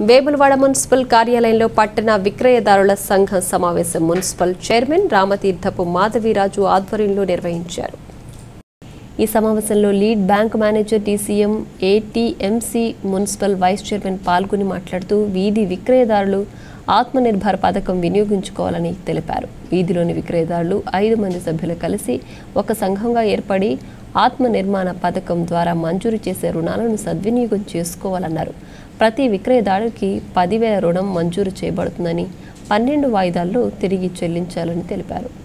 Vemulawada municipal కార్యాలయంలో పట్టణ విక్రయదారుల సంఘం సమావేశం మున్సిపల్ చైర్మన్ రామతీర్థపు మాధవీరాజు ఆధ్వర్యంలో నిర్వహించారు ఈ సమావేశంలో lead bank manager TCM ATMC municipal vice chairman పాల్గొని మాట్లాడుతూ వీధి విక్రయదారులు ఆత్మనిర్భర్ పథకం వినియోగించుకోవాలని తెలిపారు వీధిలోని విక్రయదారులు ఐదు మంది సభ్యులు కలిసి ఒక సంఘంగా ఏర్పడి ఆత్మ నిర్మాణ పథకం ద్వారా మంజూరు చేసే రుణాలను సద్వినియోగం చేసుకోవాలన్నారు ప్రతి విక్రయదారుడికి పదివేల రుణం మంజూరు చేయబడుతుందని పన్నెండు వాయిదాల్లో తిరిగి చెల్లించాలని తెలిపారు